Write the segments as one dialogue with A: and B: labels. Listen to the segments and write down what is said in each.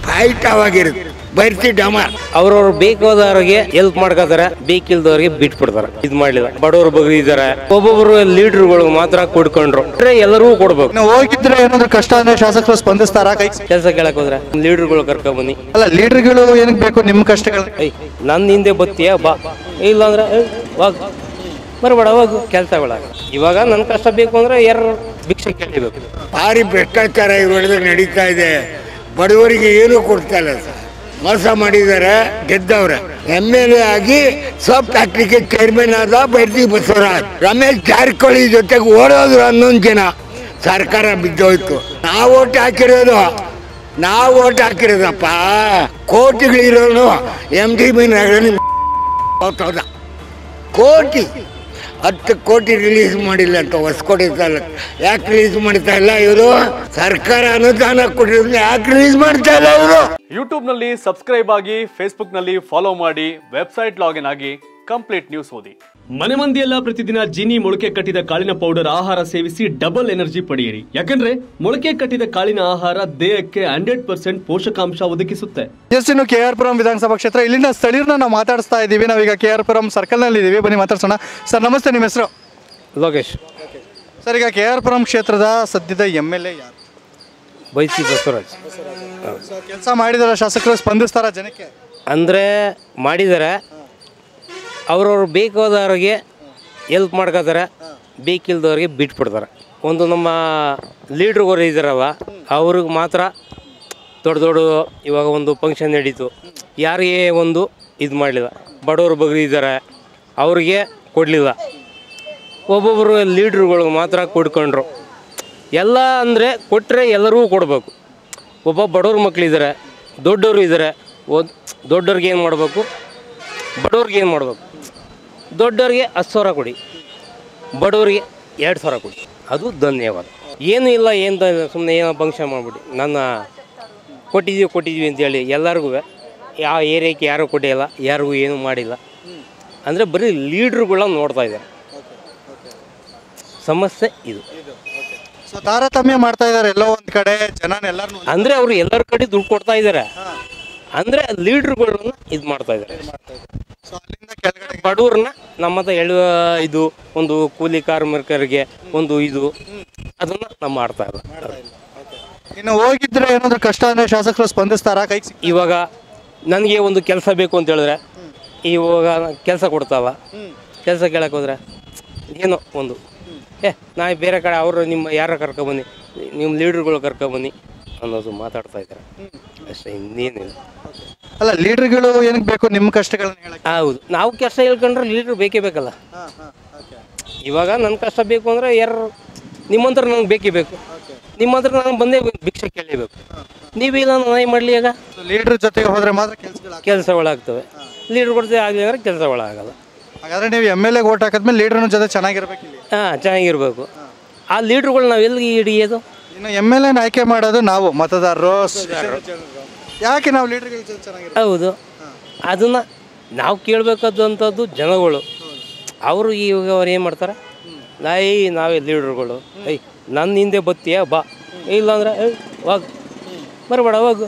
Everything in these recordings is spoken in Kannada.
A: ಕಾಯ್ತಾವಾಗಿರುತ್ತೆ ಬರ್ತಿ ಡಮಾರ್
B: ಅವ್ರವ್ರು ಬೇಕಾದವ್ರಿಗೆ ಹೆಲ್ಪ್ ಮಾಡ್ಕೋತಾರೆ ಬೇಕಿಲ್ದವ್ರಿಗೆ ಬಿಟ್ಬಿಡ್ತಾರೆ ಇದ್ ಮಾಡ್ಲಿಲ್ಲ ಬಡವರು ಬಗ್ರಿ ಇದಾರೆ ಒಬ್ಬೊಬ್ರು ಲೀಡರ್ಗಳು ಮಾತ್ರ ಕೊಡ್ಕೊಂಡ್ರು ಅಂದ್ರೆ ಎಲ್ಲರಿಗೂ ಕೊಡ್ಬೇಕು
C: ನಾವು ಹೋಗಿದ್ರೆ ಏನಾದ್ರು ಕಷ್ಟ ಅಂದ್ರೆ ಶಾಸಕರು ಸ್ಪಂದಿಸ್ತಾರಾ ಕೈ
B: ಕೆಲಸ ಕೇಳಕ್ ಹೋದ್ರೆ ಲೀಡರ್ಗಳು ಕರ್ಕೊಂಡ್ ಬನ್ನಿ
C: ಅಲ್ಲ ಲೀಡರ್ಗಳು ಏನಕ್ಕೆ ಬೇಕು ನಿಮ್ಮ ಕಷ್ಟಗಳು
B: ಐ ನನ್ನ ಹಿಂದೆ ಬತ್ತೀಯ ಬಾ ಇಲ್ಲ ಅಂದ್ರೆ ಏಯ್, ಹೋಗ್ ಬರಬೇಡ ಹೋಗು ಕೆಲಸಗಳಾಗ ಇವಾಗ ನನ್ನ ಕಷ್ಟ ಬೇಕು ಅಂದ್ರೆ ಯಾರು ಭಿಕ್ಷೆ ಕೇಳಬೇಕು
A: ಭಾರಿ ಭ್ರಷ್ಟಾಚಾರ ಇವ್ರೊಳಗೆ ನಡೀತಾ ಇದೆ ಬಡವರಿಗೆ ಏನು ಕೊಡ್ತಾ ಇಲ್ಲ ಸರ್ ಮೋಸ ಮಾಡಿದ್ದಾರೆ ಗೆದ್ದವ್ರೆ ಎಮ್ ಎಲ್ ಎ ಆಗಿ ಸೋಪ್ ಫ್ಯಾಕ್ಟ್ರಿಗೆ ಚೇರ್ಮನ್ ಆದ ಬೈರ್ತಿ ಬಸವರಾಜ್ ರಮೇಶ್ ಜಾರಕಿಹೊಳಿ ಜೊತೆಗೆ ಓಡೋದ್ರು ಹನ್ನೊಂದು ಜನ ಸರ್ಕಾರ ಬಿದ್ದೋಯ್ತು ನಾವು ಓಟ್ ಹಾಕಿರೋದು ನಾವು ಓಟ್ ಹಾಕಿರೋದಪ್ಪ ಕೋಟಿಗಳಿರೋನು ಎಮ್ ಡಿ ಬಿ ನಗರ ಹೋಗ್ತದ ಕೋಟಿ ಹತ್ತು ಕೋಟಿ ರಿಲೀಸ್ ಮಾಡಿಲ್ಲ ಅಂತ ಹೊಸಕೋಟೆ ತಾಲೂಕು ಯಾಕೆ ರಿಲೀಸ್ ಮಾಡ್ತಾ ಇಲ್ಲ ಇವರು ಸರ್ಕಾರ ಅನುದಾನ ಕೊಟ್ಟಿರೋದು ಯಾಕೆ ರಿಲೀಸ್ ಮಾಡ್ತಾ ಇಲ್ಲ ಇವರು
D: ಯೂಟ್ಯೂಬ್ನಲ್ಲಿ ಸಬ್ಸ್ಕ್ರೈಬ್ ಆಗಿ ಫೇಸ್ಬುಕ್ನಲ್ಲಿ ಫಾಲೋ ಮಾಡಿ ವೆಬ್ಸೈಟ್ ಲಾಗಿನ್ ಆಗಿ ಕಂಪ್ಲೀಟ್ ನ್ಯೂಸ್ ಓದಿ
E: ಮನೆ ಮಂದಿಯೆಲ್ಲ ಪ್ರತಿದಿನ ಜೀನಿ ಮೊಳಕೆ ಕಟ್ಟಿದ ಕಾಳಿನ ಪೌಡರ್ ಆಹಾರ ಸೇವಿಸಿ ಡಬಲ್ ಎನರ್ಜಿ ಪಡೆಯಿರಿ ಯಾಕಂದ್ರೆ ಮೊಳಕೆ ಕಟ್ಟಿದ ಕಾಳಿನ ಆಹಾರ ದೇಹಕ್ಕೆ ಹಂಡ್ರೆಡ್ ಪರ್ಸೆಂಟ್ ಪೋಷಕಾಂಶ ಒದಗಿಸುತ್ತೆ
C: ಎಸ್ ಇನ್ನು ಕೆ ಆರ್ ಪುರಂ ವಿಧಾನಸಭಾ ಕ್ಷೇತ್ರ ಇಲ್ಲಿನ ಸ್ಥಳೀಯರನ್ನ ನಾವು ಮಾತಾಡಿಸ್ತಾ ಇದ್ದೀವಿ ನಾವೀಗ ಕೆ ಆರ್ ಪುರಂ ಸರ್ಕಲ್ನಲ್ಲಿ ಇದ್ದೀವಿ ಬನ್ನಿ ಮಾತಾಡ್ಸೋಣ ಸರ್ ನಮಸ್ತೆ ನಿಮ್ಮ ಹೆಸರು
B: ಲೋಕೇಶ್
C: ಸರ್ ಈಗ ಕೆ ಆರ್ ಪುರಂ ಕ್ಷೇತ್ರದ ಸದ್ಯದ ಎಮ್ ಎಲ್ ಎ ಯಾರು
B: ಬೈಸಿ ಬಸವರಾಜ್
C: ಕೆಲಸ ಮಾಡಿದಾರ ಶಾಸಕರು ಸ್ಪಂದಿಸ್ತಾರ ಜನಕ್ಕೆ
B: ಅಂದರೆ ಮಾಡಿದ್ದಾರೆ ಅವ್ರವ್ರು ಬೇಕಾದವ್ರಿಗೆ ಹೆಲ್ಪ್ ಮಾಡ್ಕೋತಾರೆ ಬೇಕಿಲ್ದವ್ರಿಗೆ ಬಿಟ್ಬಿಡ್ತಾರೆ ಒಂದು ನಮ್ಮ ಲೀಡ್ರುಗಳು ಇದ್ದಾರಲ್ಲ ಅವ್ರಿಗೆ ಮಾತ್ರ ದೊಡ್ಡ ದೊಡ್ಡ ಇವಾಗ ಒಂದು ಫಂಕ್ಷನ್ ನಡೀತು ಯಾರಿಗೆ ಒಂದು ಇದು ಮಾಡಲಿಲ್ಲ ಬಡವರು ಬಗ್ರಿ ಇದ್ದಾರೆ ಅವ್ರಿಗೆ ಕೊಡಲಿಲ್ಲ ಒಬ್ಬೊಬ್ಬರು ಲೀಡ್ರುಗಳು ಮಾತ್ರ ಕೊಡ್ಕೊಂಡ್ರು ಎಲ್ಲ ಅಂದರೆ ಕೊಟ್ಟರೆ ಎಲ್ಲರಿಗೂ ಕೊಡಬೇಕು ಒಬ್ಬ ಬಡವ್ರ ಮಕ್ಕಳಿದ್ದಾರೆ ದೊಡ್ಡವರು ಇದ್ದಾರೆ ಒಂದು ದೊಡ್ಡವ್ರಿಗೆ ಏನು ಮಾಡಬೇಕು ಬಡವ್ರಿಗೆ ಏನು ಮಾಡಬೇಕು ದೊಡ್ಡವ್ರಿಗೆ ಹತ್ತು ಸಾವಿರ ಕೊಡಿ ಬಡವರಿಗೆ ಎರಡು ಸಾವಿರ ಕೊಡಿ ಅದು ಧನ್ಯವಾದ ಏನೂ ಇಲ್ಲ ಏನು ಸುಮ್ಮನೆ ಏನೋ ಫಂಕ್ಷನ್ ಮಾಡಿಬಿಡಿ ನನ್ನ ಕೊಟ್ಟಿದ್ದೀವಿ ಕೊಟ್ಟಿದ್ದೀವಿ ಅಂತೇಳಿ ಎಲ್ಲರಿಗೂ ಯಾವ ಏರಿಯಾಕ್ಕೆ ಯಾರೂ ಕೊಟ್ಟಿಲ್ಲ ಯಾರಿಗೂ ಏನೂ ಮಾಡಿಲ್ಲ ಅಂದರೆ ಬರೀ ಲೀಡ್ರುಗಳನ್ನ ನೋಡ್ತಾ ಇದ್ದಾರೆ ಸಮಸ್ಯೆ ಇದು
C: ಸೊ ತಾರತಮ್ಯ ಮಾಡ್ತಾ ಇದ್ದಾರೆ ಎಲ್ಲೋ ಒಂದ್ ಕಡೆ ಜನ ಎಲ್ಲಾರು
B: ಅಂದರೆ ಅವರು ಎಲ್ಲರ ಕಡೆ ದುಡ್ಡು ಕೊಡ್ತಾ ಇದ್ದಾರೆ ಅಂದರೆ ಲೀಡ್ರುಗಳನ್ನ ಇದು ಮಾಡ್ತಾ ಇದ್ದಾರೆ
C: ಸೊ ಅಲ್ಲಿಂದ ಕೆಳಗಡೆ
B: ಬಡವ್ರನ್ನ ನಮ್ಮ ಹತ್ರ ಎಳುವ ಇದು ಒಂದು ಕೂಲಿ ಕಾರ್ಮಿಕರಿಗೆ ಒಂದು ಇದು ಅದನ್ನ ನಾವು ಮಾಡ್ತಾ ಇಲ್ಲ
C: ಇನ್ನು ಹೋಗಿದ್ರೆ ಏನಾದ್ರು ಕಷ್ಟ ಅಂದ್ರೆ ಶಾಸಕರು ಸ್ಪಂದಿಸ್ತಾರಾ ಕೈ ಸಿಕ್
B: ಇವಾಗ ನನಗೆ ಒಂದು ಕೆಲಸ ಬೇಕು ಅಂತ ಹೇಳಿದ್ರೆ ಇವಾಗ ಕೆಲಸ ಕೊಡ್ತಾವ ಕೆಲಸ ಕೇಳಕ್ಕೆ ಹೋದ್ರೆ ಏನೋ ಒಂದು ಏ ನಾ ಬೇರೆ ಕಡೆ ಅವರು ನಿಮ್ಮ ಯಾರ ಕರ್ಕೊಬನ್ನಿ ನಿಮ್ಮ ಲೀಡ್ರುಗಳು ಕರ್ಕೊಬನ್ನಿ ಅನ್ನೋದು ಮಾತಾಡ್ತಾ ಇದ್ದಾರೆ ಅಷ್ಟೇ ಇನ್ನೇನಿಲ್ಲ
C: ಅಲ್ಲ ಲೀಡರ್ಗಳು ಏನಕ್ಕೆ ಬೇಕು ನಿಮ್ಮ ಕಷ್ಟಗಳನ್ನ ಹೇಳಕ್ಕೆ
B: ಹೌದು ನಾವು ಕೆಲಸ ಹೇಳ್ಕೊಂಡ್ರೆ ಲೀಡ್ರ್ ಬೇಕೇ ಬೇಕಲ್ಲ ಇವಾಗ ನನ್ನ ಕಷ್ಟ ಬೇಕು ಅಂದರೆ ಯಾರು ನಿಮ್ಮಂತ್ರ ನಂಗೆ ಬೇಕೇ ಬೇಕು ನಿಮ್ಮಂತ್ರ ನಾನು ಬಂದೇ ಭಿಕ್ಷೆ ಕೇಳಲೇಬೇಕು ನೀವಿಲ್ಲ ನಾನು ಏನು ಮಾಡಲಿ ಈಗ
C: ಲೀಡರ್ ಜೊತೆಗೆ ಹೋದ್ರೆ ಮಾತ್ರ ಕೆಲಸಗಳು
B: ಕೆಲಸಗಳಾಗ್ತವೆ ಲೀಡ್ರ್ ಕೊಡ್ತೇವೆ ಆಗಲಿ ಅಂದರೆ ಕೆಲಸಗಳಾಗಲ್ಲ
C: ಹಾಗಾದ್ರೆ ನೀವು ಎಮ್ ಎಲ್ ಎ ಓಟ್ ಹಾಕಿದ್ಮೇಲೆ ಲೀಡರ್ನ ಜೊತೆ ಚೆನ್ನಾಗಿರ್ಬೇಕು ಇಲ್ಲಿ
B: ಹಾಂ ಚೆನ್ನಾಗಿರ್ಬೇಕು ಆ ಲೀಡ್ರುಗಳು ನಾವು ಎಲ್ಲಿಗೆ ಹಿಡಿಯೋದು
C: ಇನ್ನು ಎಮ್ ಎಲ್ ಎನ ಆಯ್ಕೆ ಮಾಡೋದು ನಾವು ಮತದಾರರು ಯಾಕೆ ನಾವು ಲೀಡರ್ಗಳ ಜೊತೆ ಚೆನ್ನಾಗಿರ್ಬೇಕು
B: ಹೌದು ಅದನ್ನು ನಾವು ಕೇಳಬೇಕಾದಂಥದ್ದು ಜನಗಳು ಅವರು ಇವಾಗ ಅವ್ರು ಏನು ಮಾಡ್ತಾರೆ ನಾಯಿ ನಾವೇ ಲೀಡ್ರುಗಳು ಐ ನನ್ನ ಹಿಂದೆ ಬತ್ತೀಯ ಬಾ ಇಲ್ಲಾಂದ್ರೆ ಏಯ್ ಹೋಗ್ ಬರಬೇಡ ಹೋಗು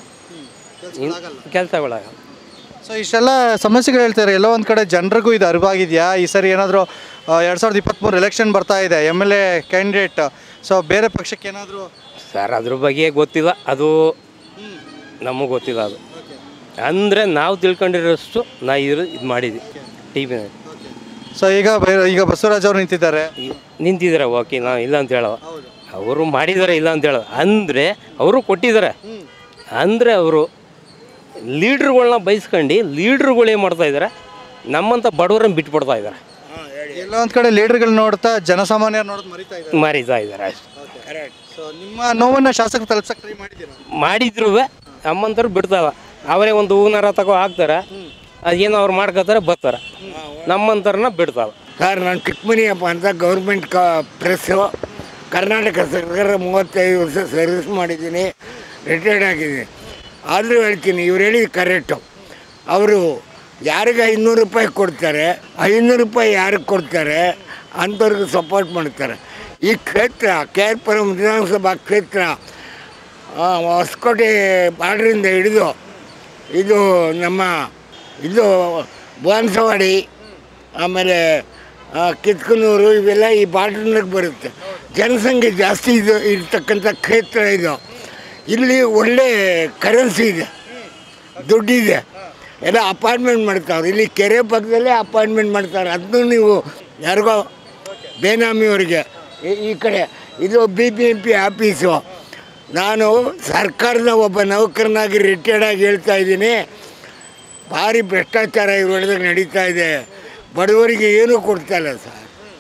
B: ಕೆಲಸಗಳಾಗಲ್ಲ
C: ಸೊ ಇಷ್ಟೆಲ್ಲ ಸಮಸ್ಯೆಗಳು ಹೇಳ್ತಾರೆ ಎಲ್ಲೋ ಒಂದು ಕಡೆ ಜನರಿಗೂ ಇದು ಅರಿವಾಗಿದೆಯಾ ಈ ಸರಿ ಏನಾದರೂ ಎರಡು ಸಾವಿರದ ಇಪ್ಪತ್ತ್ಮೂರು ಎಲೆಕ್ಷನ್ ಬರ್ತಾ ಇದೆ M L A candidate so ಬೇರೆ ಪಕ್ಷಕ್ಕೆ ಏನಾದರೂ
B: ಸರ್ ಅದ್ರ ಬಗ್ಗೆ ಗೊತ್ತಿಲ್ಲ ಅದು ನಮಗೆ ಗೊತ್ತಿಲ್ಲ ಅದು ಅಂದರೆ ನಾವು ತಿಳ್ಕೊಂಡಿರೋಷ್ಟು ನಾ ಇದ್ರ ಇದು ಮಾಡಿದ್ವಿ ಟಿ ವಿನಲ್ಲಿ
C: ಸೊ ಈಗ ಬೆ- ಈಗ ಬಸವರಾಜ್ ಅವರು ನಿಂತಿದ್ದಾರೆ
B: ನಿಂತಿದ್ದಾರೆ ಓಕೆ ನಾವು ಇಲ್ಲ ಅಂತ ಹೇಳೋ ಅವರು ಮಾಡಿದ್ದಾರೆ ಇಲ್ಲ ಅಂತ ಹೇಳೋದು ಅಂದರೆ ಅವರು ಕೊಟ್ಟಿದ್ದಾರೆ ಅಂದರೆ ಅವರು ಲೀಡ್ರುಗಳ್ನ ಬಯಸ್ಕೊಂಡು ಲೀಡ್ರುಗಳು ಏನು ಮಾಡ್ತಾ ಇದ್ದಾರೆ ನಮ್ಮಂಥ ಬಡವರನ್ನ ಬಿಟ್ಬಿಡ್ತಾ ಇದ್ದಾರೆ
C: ಎಲ್ಲೋ ಒಂದು ಕಡೆ ಲೀಡರ್ಗಳು ನೋಡ್ತಾ ಜನಸಾಮಾನ್ಯರು ನೋಡೋದು ಮರಿತಾ ಇದ್ದಾರೆ
B: ಮಾರಿತಾ ಇದ್ದಾರೆ ಅಷ್ಟೇ
C: ಸೊ ನಿಮ್ಮ ನೋವನ್ನ ಶಾಸಕರು ತಲುಪ್ಸಕ್ಕೆ ಟ್ರೈ ಮಾಡಿದ್ದೀರಾ
B: ಮಾಡಿದ್ರು ನಮ್ಮಂಥವ್ರು ಬಿಡ್ತಾವ ಅವರೇ ಒಂದು ಹೂನಾರ ತಗೋ ಹಾಕ್ತಾರೆ ಅದೇನೋ ಅವ್ರು ಮಾಡ್ಕೋತಾರೆ ಬರ್ತಾರೆ ನಮ್ಮಂಥವ್ರನ್ನ ಬಿಡ್ತಾವ
A: ಸರ್ ನಾನು ಚಿಕ್ಕಮನಿಯಪ್ಪ ಅಂತ ಗೌರ್ಮೆಂಟ್ ಕ ಪ್ರೆಸ್ಸು ಕರ್ನಾಟಕ ಸರ್ಕಾರ ಮೂವತ್ತೈದು ವರ್ಷ ಸರ್ವಿಸ್ ಮಾಡಿದ್ದೀನಿ ರಿಟೈರ್ಡ್ ಆಗಿದ್ದೀನಿ ಆದರೂ ಹೇಳ್ತೀನಿ ಇವ್ರು ಹೇಳಿದ ಕರೆಕ್ಟು ಅವರು ಯಾರಿಗೆ ಐನೂರು ರೂಪಾಯಿ ಕೊಡ್ತಾರೆ ಐನೂರು ರೂಪಾಯಿ ಯಾರಿಗೆ ಕೊಡ್ತಾರೆ ಅಂಥವ್ರಿಗೆ ಸಪೋರ್ಟ್ ಮಾಡ್ತಾರೆ ಈ ಕ್ಷೇತ್ರ ಕೆ ಆರ್ ಪುರಂ ವಿಧಾನಸಭಾ ಕ್ಷೇತ್ರ ಆ, ಹೊಸಕೋಟೆ ಬಾರ್ಡ್ರಿಂದ ಹಿಡಿದು ಇದು ನಮ್ಮ ಇದು ಬಾನ್ಸವಾಡಿ ಆಮೇಲೆ ಆ, ಕಿತ್ಕನೂರು ಇವೆಲ್ಲ ಈ ಬಾರ್ಡ್ರ್ನಾಗ ಬರುತ್ತೆ ಜನಸಂಖ್ಯೆ ಜಾಸ್ತಿ ಇದು ಇರ್ತಕ್ಕಂಥ ಕ್ಷೇತ್ರ ಇದು ಇಲ್ಲಿ ಒಳ್ಳೆ ಕರೆನ್ಸಿ ಇದೆ ದುಡ್ಡಿದೆ ಎಲ್ಲ ಅಪಾಯಿಂಟ್ಮೆಂಟ್ ಮಾಡ್ತಾವ್ರೆ ಇಲ್ಲಿ ಕೆರೆ ಪಕ್ಕದಲ್ಲೇ ಅಪಾಯಿಂಟ್ಮೆಂಟ್ ಮಾಡ್ತಾರೆ ಅದನ್ನು ನೀವು ಯಾರಿಗೋ ಬೇನಾಮಿಯವರಿಗೆ ಈ- ಈ ಕಡೆ ಇದು B B M P office ನಾನು ಸರ್ಕಾರದ ಒಬ್ಬ ನೌಕರನಾಗಿ ರಿಟೈರ್ಡ್ ಆಗಿ ಹೇಳ್ತಾ ಇದ್ದೀನಿ ಭಾರಿ ಭ್ರಷ್ಟಾಚಾರ ಇವ್ರೊಳಗೆ ನಡೀತಾ ಇದೆ ಬಡವರಿಗೆ ಏನೂ ಕೊಡ್ತಾ ಇಲ್ಲ ಸರ್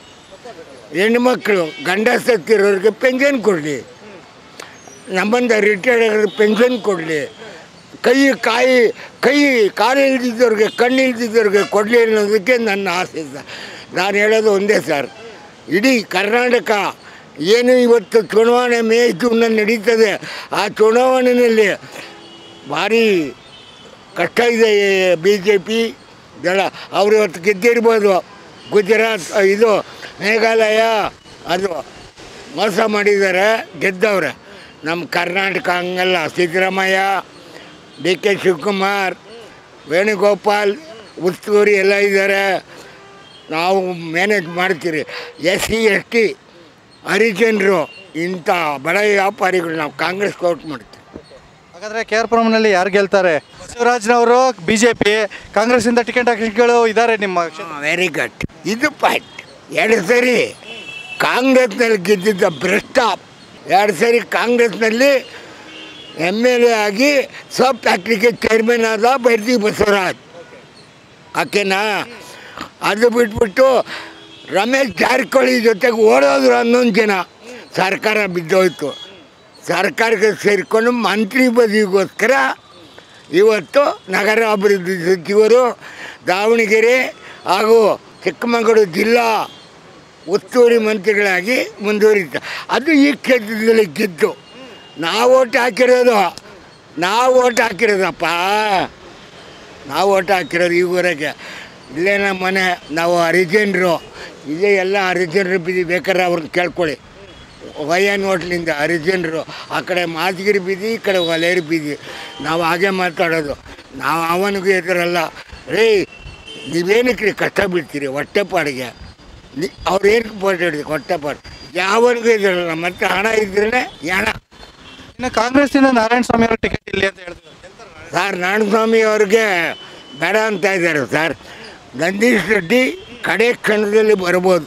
A: ಹೆಣ್ಮಕ್ಳು ಗಂಡ ಸತ್ತಿರೋರಿಗೆ ಪೆನ್ಷನ್ ಕೊಡಲಿ ನಮ್ಮಂದ ರಿಟೈರ್ಡ್ ಆಗಿರೋ ಪೆನ್ಷನ್ ಕೊಡಲಿ ಕೈ ಕಾಯಿ ಕೈ ಕಾಲು ಇಲ್ದಿದ್ದವ್ರಿಗೆ ಕಣ್ಣು ಇಲ್ದಿದ್ದವ್ರಿಗೆ ಕೊಡಲಿ ಅನ್ನೋದಕ್ಕೆ ನನ್ನ ಆಸೆ ಸರ್ ನಾನು ಹೇಳೋದು ಒಂದೇ ಸರ್ ಇಡೀ ಕರ್ನಾಟಕ ಏನು ಇವತ್ತು ಚುನಾವಣೆ ಮೇ ಜೂನ್ ನಡೀತದೆ ಆ ಚುನಾವಣೆಯಲ್ಲಿ ಭಾರಿ ಕಷ್ಟ ಇದೆ ಬಿ ಜೆ ಪಿ ದಳ ಅವರು ಇವತ್ತು ಗೆದ್ದಿರ್ಬೋದು ಗುಜರಾತ್ ಇದು ಮೇಘಾಲಯ ಅದು ಮೋಸ ಮಾಡಿದ್ದಾರೆ ಗೆದ್ದವ್ರೆ ನಮ್ಮ ಕರ್ನಾಟಕ ಹಂಗಲ್ಲ ಸಿದ್ದರಾಮಯ್ಯ ಡಿ ಕೆ ಶಿವಕುಮಾರ್ ವೇಣುಗೋಪಾಲ್ ಉಸ್ತುವಾರಿ ಎಲ್ಲ ಇದ್ದಾರೆ ನಾವು ಮ್ಯಾನೇಜ್ ಮಾಡ್ತೀರಿ ಎಸ್ ಸಿ ಎಸ್ ಟಿ ಹರಿಜನರು ಇಂಥ ಬಡ ವ್ಯಾಪಾರಿಗಳು ನಾವು ಕಾಂಗ್ರೆಸ್ ಔಟ್ ಮಾಡ್ತೀವಿ
C: ಹಾಗಾದ್ರೆ ಕೆ ಆರ್ ಪುರಂನಲ್ಲಿ ಯಾರು ಗೆಲ್ತಾರೆ ಶಿವರಾಜ್ನವರು ಬಿ ಜೆ ಪಿ ಕಾಂಗ್ರೆಸ್ಸಿಂದ ಟಿಕೆಟ್ ಆಕಾಂಕ್ಷಿಗಳು ಇದ್ದಾರೆ ನಿಮ್ಮ ಕ್ಷೇತ್ರ-
A: ವೆರಿ ಗುಡ್ ಇದು ಪಾಯಿಂಟ್ ಎರಡು ಸರಿ ಕಾಂಗ್ರೆಸ್ನಲ್ಲಿ ಗೆದ್ದಿದ್ದ ಭ್ರಷ್ಟ ಎರಡು ಸರಿ ಕಾಂಗ್ರೆಸ್ನಲ್ಲಿ ಎಮ್ ಎಲ್ ಎ ಆಗಿ ಸೋಪ್ ಫ್ಯಾಕ್ಟ್ರಿಗೆ ಚೇರ್ಮನ್ ಆದ ಬೈರ್ತಿ ಬಸವರಾಜ್ ಓಕೆನಾ ಅದು ಬಿಟ್ಬಿಟ್ಟು ರಮೇಶ್ ಜಾರಕಿಹೊಳಿ ಜೊತೆಗೆ ಓಡೋದ್ರು ಹನ್ನೊಂದು ಜನ ಸರ್ಕಾರ ಬಿದ್ದೋಯ್ತು ಸರ್ಕಾರಕ್ಕೆ ಸೇರಿಕೊಂಡು ಮಂತ್ರಿ ಬದಿಗೋಸ್ಕರ ಇವತ್ತು ನಗರ ಅಭಿವೃದ್ಧಿ ಸಚಿವರು ದಾವಣಗೆರೆ ಹಾಗೂ ಚಿಕ್ಕಮಗಳೂರು ಜಿಲ್ಲಾ ಉಸ್ತುವಾರಿ ಮಂತ್ರಿಗಳಾಗಿ ಮುಂದುವರಿತ ಅದು ಈ ಕ್ಷೇತ್ರದಲ್ಲಿ ಗೆದ್ದು ನಾವು ಓಟ್ ಹಾಕಿರೋದು ನಾವು ಓಟ್ ಹಾಕಿರೋದಪ್ಪ ನಾವು ಓಟ್ ಹಾಕಿರೋದು ಈವರೆಗೆ ಇಲ್ಲೇ ನಮ್ಮ ಮನೆ ನಾವು ಹರಿಜನರು ಇಲ್ಲೇ ಎಲ್ಲ ಹರಿಜನರು ಬೀದಿ ಬೇಕಾದ್ರೆ ಅವ್ರನ್ನ ಕೇಳ್ಕೊಳ್ಳಿ ವೈಎನ್ ಹೋಟ್ಲಿಂದ ಹರಿಜನರು ಆ ಕಡೆ ಮಾದಗಿರಿ ಬೀದಿ ಈ ಕಡೆ ಒಲೇರಿ ಬೀದಿ ನಾವು ಹಾಗೆ ಮಾತಾಡೋದು ನಾವು ಅವನಿಗೂ ಎದುರಲ್ಲ ರೀ ನೀವೇನಕ್ಕೆ ರೀ ಕಷ್ಟ ಬೀಳ್ತೀರಿ ಹೊಟ್ಟೆಪಾಡಿಗೆ ನಿ ಅವ್ರು ಏನಕ್ಕೆ போட்டு ಹೊಟ್ಟೆಪಾಡು ಯಾವನಿಗೂ ಎದುರಲ್ಲ ನಮ್ಮ ಹತ್ರ ಹಣ ಇದ್ರೇ ಹಣ
C: ಇನ್ನು ಕಾಂಗ್ರೆಸ್ಸಿಂದ ನಾರಾಯಣ ಸ್ವಾಮಿ ಅವರು ಟಿಕೆಟ್ ಇಲ್ಲಿ ಅಂತ ಹೇಳ್ತಿದ್ದಾರೆ
A: ಸರ್ ನಾರಾಯಣಸ್ವಾಮಿ ಅವ್ರಿಗೆ ಬೇಡ ಅಂತ ಇದ್ದಾರೆ ಸರ್ ನಂದೀಶ್ ರೆಡ್ಡಿ ಕಡೆ ಕ್ಷಣದಲ್ಲಿ ಬರ್ಬೋದು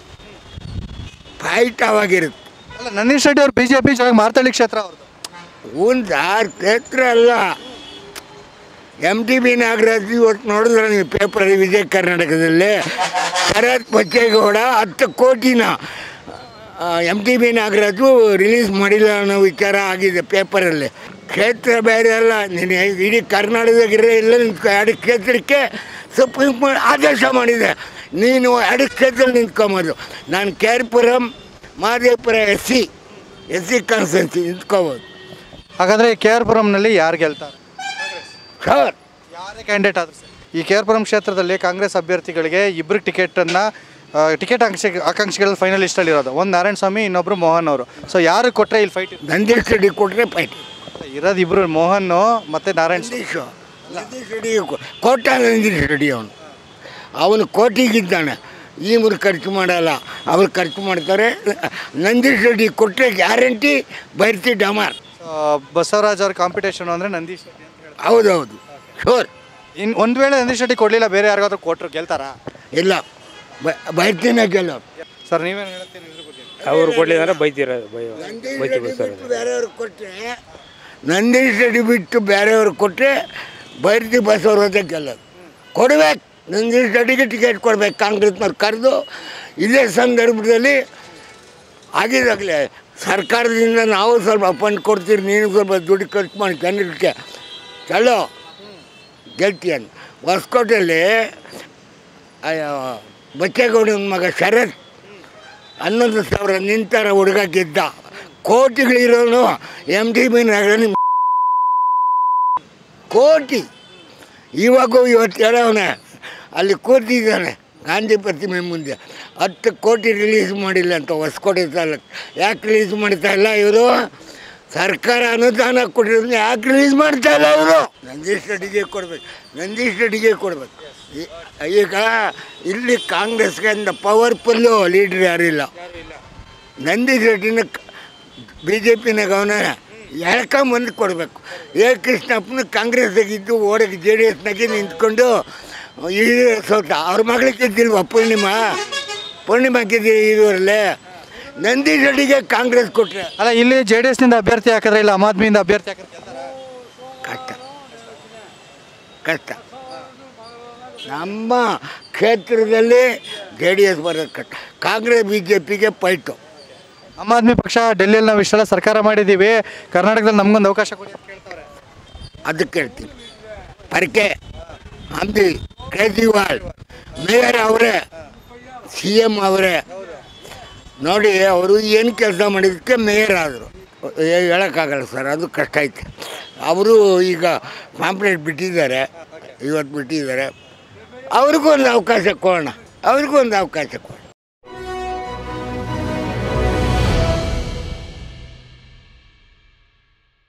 A: ಫೈಟ್ ಅವಾಗಿರುತ್ತೆ
C: ಅಲ್ಲ ನನ್ನೀಶ್ ರೆಡ್ಡಿ ಅವರು ಬಿ ಜೆ ಪಿ ಜೊತೆಗೆ ಮಾರ್ತಳ್ಳಿ ಕ್ಷೇತ್ರ ಅವ್ರದ್ದು
A: ಹ್ಞೂ ಸರ್ ಕ್ಷೇತ್ರ ಅಲ್ಲ ಎಮ್ ಟಿ ಬಿ ನಾಗರಾಜ್ ಇವತ್ತು ನೋಡಿದ್ರೆ ನೀವು ಪೇಪರ್ ವಿಜಯ ಕರ್ನಾಟಕದಲ್ಲಿ ಶರತ್ ಬಚ್ಚೇಗೌಡ ಹತ್ತು ಕೋಟಿನ M T B Nagaraju release ಮಾಡಿಲ್ಲ ಅನ್ನೋ ವಿಚಾರ ಆಗಿದೆ ಪೇಪರಲ್ಲಿ ಕ್ಷೇತ್ರ ಬೇರೆ ಅಲ್ಲ ನೀನು ಇಡೀ ಕರ್ನಾಟಕದಾಗಿರೋ ಎಲ್ಲ ನಿಂತ್ಕೊ ಎರಡು ಕ್ಷೇತ್ರಕ್ಕೆ ಸುಪ್ರೀಂ ಕೋರ್ಟ್ ಆದೇಶ ಮಾಡಿದೆ ನೀನು ಎರಡು ಕ್ಷೇತ್ರದಲ್ಲಿ ನಿಂತ್ಕೊಂಬೋದು ನಾನು ಕೇರ್ಪುರಂ Mahadevapura S C S C constituency ನಿಂತ್ಕೋಬೋದು
C: ಹಾಗಾದ್ರೆ ಕೆ ಆರ್ ಪುರಂನಲ್ಲಿ ಯಾರು ಗೆಲ್ತಾರೆ
A: ಸರ್
C: ಯಾರೇ ಕ್ಯಾಂಡಿಡೇಟ್ ಆದ್ರು ಸರ್ ಈ ಕೆ ಆರ್ ಪುರಂ ಕ್ಷೇತ್ರದಲ್ಲಿ ಕಾಂಗ್ರೆಸ್ ಅಭ್ಯರ್ಥಿಗಳಿಗೆ ಇಬ್ಬರು ಟಿಕೆಟನ್ನು ಟಿಕೆಟ್ ಆಕಾಂಕ್ಷಿ ಆಕಾಂಕ್ಷಿಗಳಲ್ಲಿ ಫೈನಲಿಸ್ಟಲ್ಲಿ ಇರೋದು ಒಂದು ನಾರಾಯಣ ಸ್ವಾಮಿ ಇನ್ನೊಬ್ರು ಮೋಹನ್ ಅವರು ಸೊ ಯಾರು ಕೊಟ್ಟರೆ ಇಲ್ಲಿ ಫೈಟ್
A: ನಂದೀಶ್ ರೆಡ್ಡಿ ಕೊಟ್ಟರೆ ಫೈಟ್
C: ಇರೋದು ಇಬ್ಬರು ಮೋಹನ್ ಮತ್ತು ನಾರಾಯಣ ಸ್ವಾಮಿ
A: ನಂದೀಶು ನಂದೀಶ್ ರೆಡ್ಡಿ ಕೋಟ ನಂದೀಶ್ ರೆಡ್ಡಿ ಅವನು ಅವನು ಕೋಟಿಗಿದ್ದಾನೆ ಈ ಮೂರು ಖರ್ಚು ಮಾಡಲ್ಲ ಅವ್ರು ಖರ್ಚು ಮಾಡ್ತಾರೆ ನಂದೀಶ್ ರೆಡ್ಡಿ ಕೊಟ್ಟರೆ ಗ್ಯಾರಂಟಿ ಬೈರ್ತಿ ಡಮಾರ್
C: ಸೊ ಬಸವರಾಜ್ ಅವ್ರ ಕಾಂಪಿಟೇಷನ್ ಅಂದರೆ ನಂದೀಶ್ ರೆಡ್ಡಿ ಅಂತ ಹೇಳ್ತಾರೆ
A: ಹೌದೌದು ಶೋರ್
C: ಇನ್ನು ಒಂದು ವೇಳೆ ನಂದೀಶ್ ರೆಡ್ಡಿ ಕೊಡಲಿಲ್ಲ ಬೇರೆ ಯಾರಿಗಾದ್ರೂ ಕೊಟ್ಟರು ಗೆಲ್ತಾರಾ
A: ಇಲ್ಲ ಬ- ಬೈರ್ತಿನ ಗೆಲ್ಲೋರು
C: ಸರ್ ನೀವೇನು ಹೇಳ್ತೀರಿ ಇದ್ರ ಬಗ್ಗೆ
B: ಅವ್ರು ಕೊಡಲಿಲ್ಲ ಬೈತೀರ ಬೈ ಬೈತಿ ಸರ್
A: ಬೇರೆಯವ್ರಿಗೆ ಕೊಟ್ಟರೆ ನಂದೀಶ್ ರೆಡ್ಡಿ ಬಿಟ್ಟು ಬೇರೆಯವ್ರಿಗೆ ಕೊಟ್ಟರೆ ಬೈರ್ತಿ ಬಸವರಾಜ ಗೆಲ್ಲೋದು ಕೊಡ್ಬೇಕು ನಂದೀಶ್ ರೆಡ್ಡಿಗೆ ಟಿಕೆಟ್ ಕೊಡ್ಬೇಕು ಕಾಂಗ್ರೆಸ್ನವ್ರು ಕರೆದು ಇದೇ ಸಂದರ್ಭದಲ್ಲಿ ಆಗಿದಾಗಲೇ ಸರ್ಕಾರದಿಂದ ನಾವು ಸ್ವಲ್ಪ ಫಂಡ್ ಕೊಡ್ತೀರಿ ನೀನು ಸ್ವಲ್ಪ ದುಡ್ಡು ಖರ್ಚು ಮಾಡಿ ಜನರಿಗೆ ಚಲೋ ಗೆಲ್ತೀಯ ಹೊಸಕೋಟೆಯಲ್ಲಿ ಅಯ್ಯೋ ಬಚ್ಚೇಗೌಡನ ಮಗ ಶರತ್ ಹನ್ನೊಂದು ಸಾವಿರ ನಿಂತರ ಹುಡುಗ ಗೆದ್ದ ಕೋಟಿಗಳಿರೋನು ಎಮ್ ಡಿ ಬಿ ನಗರ ಕೋಟಿ ಇವಾಗೂ ಇವತ್ತು ಹೇಳವನೆ ಅಲ್ಲಿ ಕೂತಿದ್ದಾನೆ ಗಾಂಧಿ ಪ್ರತಿಮೆ ಮುಂದೆ ಹತ್ತು ಕೋಟಿ ರಿಲೀಸ್ ಮಾಡಿಲ್ಲ ಅಂತ ಹೊಸಕೋಟೆ ತಾಲೂಕು ಯಾಕೆ ರಿಲೀಸ್ ಮಾಡ್ತಾ ಇಲ್ಲ ಇವರು ಸರ್ಕಾರ ಅನುದಾನ ಕೊಟ್ಟಿರೋದನ್ನ ಯಾಕೆ ರಿಲೀಸ್ ಮಾಡ್ತಾ ಇಲ್ಲ ಅವರು ನಂದೀಶ್ ರೆಡ್ಡಿಗೆ ಕೊಡ್ಬೇಕು ನಂದೀಶ್ ರೆಡ್ಡಿಗೆ ಕೊಡ್ಬೇಕು ಈ- ಈಗ ಇಲ್ಲಿ ಕಾಂಗ್ರೆಸ್ಗೆ ಅಂದ ಪವರ್ಫುಲ್ಲು ಲೀಡ್ರ್ ಯಾರಿಲ್ಲ ನಂದೀಶ್ ರೆಡ್ಡಿನ ಬಿ ಜೆ ಪಿನಾಗ ಅವನ ಎಳ್ಕೊಂಬಂದು ಕೊಡಬೇಕು ಎ ಕೃಷ್ಣಪ್ಪನ ಕಾಂಗ್ರೆಸ್ದಾಗಿದ್ದು ಓಡಕ್ಕೆ ಜೆ ಡಿ ಎಸ್ನಾಗೆ ನಿಂತ್ಕೊಂಡು ಈ ಸೋತ ಅವ್ರ ಮಗಳಿಗೆ ಗೆದ್ದಿಲ್ವ ಪೂರ್ಣಿಮಾ ಪೂರ್ಣಿಮಾ ಗೆದ್ದಿ ಇದುವರಲ್ಲೇ ನಂದೀಶ್ ರೆಡ್ಡಿಗೆ ಕಾಂಗ್ರೆಸ್ ಕೊಟ್ಟರೆ
C: ಅಲ್ಲ ಇಲ್ಲಿ ಜೆ ಡಿ ಎಸ್ನಿಂದ ಅಭ್ಯರ್ಥಿ ಹಾಕಿದ್ರೆ ಇಲ್ಲ ಆಮ್ ಆದ್ಮಿಯಿಂದ ಅಭ್ಯರ್ಥಿ ಹಾಕಿದ್ರೆ
A: ಕಷ್ಟ ಕಷ್ಟ ನಮ್ಮ ಕ್ಷೇತ್ರದಲ್ಲಿ ಜೆ ಡಿ ಎಸ್ ಬರೋದು ಕಷ್ಟ ಕಾಂಗ್ರೆಸ್ ಬಿ ಜೆ ಪಿಗೆ ಫೈಟು
C: ಆಮ್ ಆದ್ಮಿ ಪಕ್ಷ ಡೆಲ್ಲಿಯಲ್ಲಿ ನಾವು ಇಷ್ಟೆಲ್ಲ ಸರ್ಕಾರ ಮಾಡಿದ್ದೀವಿ ಕರ್ನಾಟಕದಲ್ಲಿ ನಮಗೊಂದು ಅವಕಾಶ ಕೊಡಿ ಅಂತ ಕೇಳ್ತಾರೆ
A: ಅದಕ್ಕೆ ಹೇಳ್ತೀನಿ ಪರಕೆ ಅಂಬಿ ಕೇಜ್ರಿವಾಲ್ ಮೇಯರ್ ಅವರೇ ಸಿ ಎಮ್ ಅವರೇ ನೋಡಿ ಅವರು ಏನು ಕೆಲಸ ಮಾಡಿದ್ದಕ್ಕೆ ಮೇಯರ್ ಆದರು ಹೇಳೋಕ್ಕಾಗಲ್ಲ ಸರ್ ಅದು ಕಷ್ಟ ಐತೆ ಅವರು ಈಗ ಪಾಂಪ್ಲೆಟ್ ಬಿಟ್ಟಿದ್ದಾರೆ ಇವತ್ತು ಬಿಟ್ಟಿದ್ದಾರೆ ಅವ್ರಿಗೂ ಒಂದು ಅವಕಾಶ ಕೊಡೋಣ ಅವ್ರಿಗೂ ಒಂದು ಅವಕಾಶ ಕೊಡೋಣ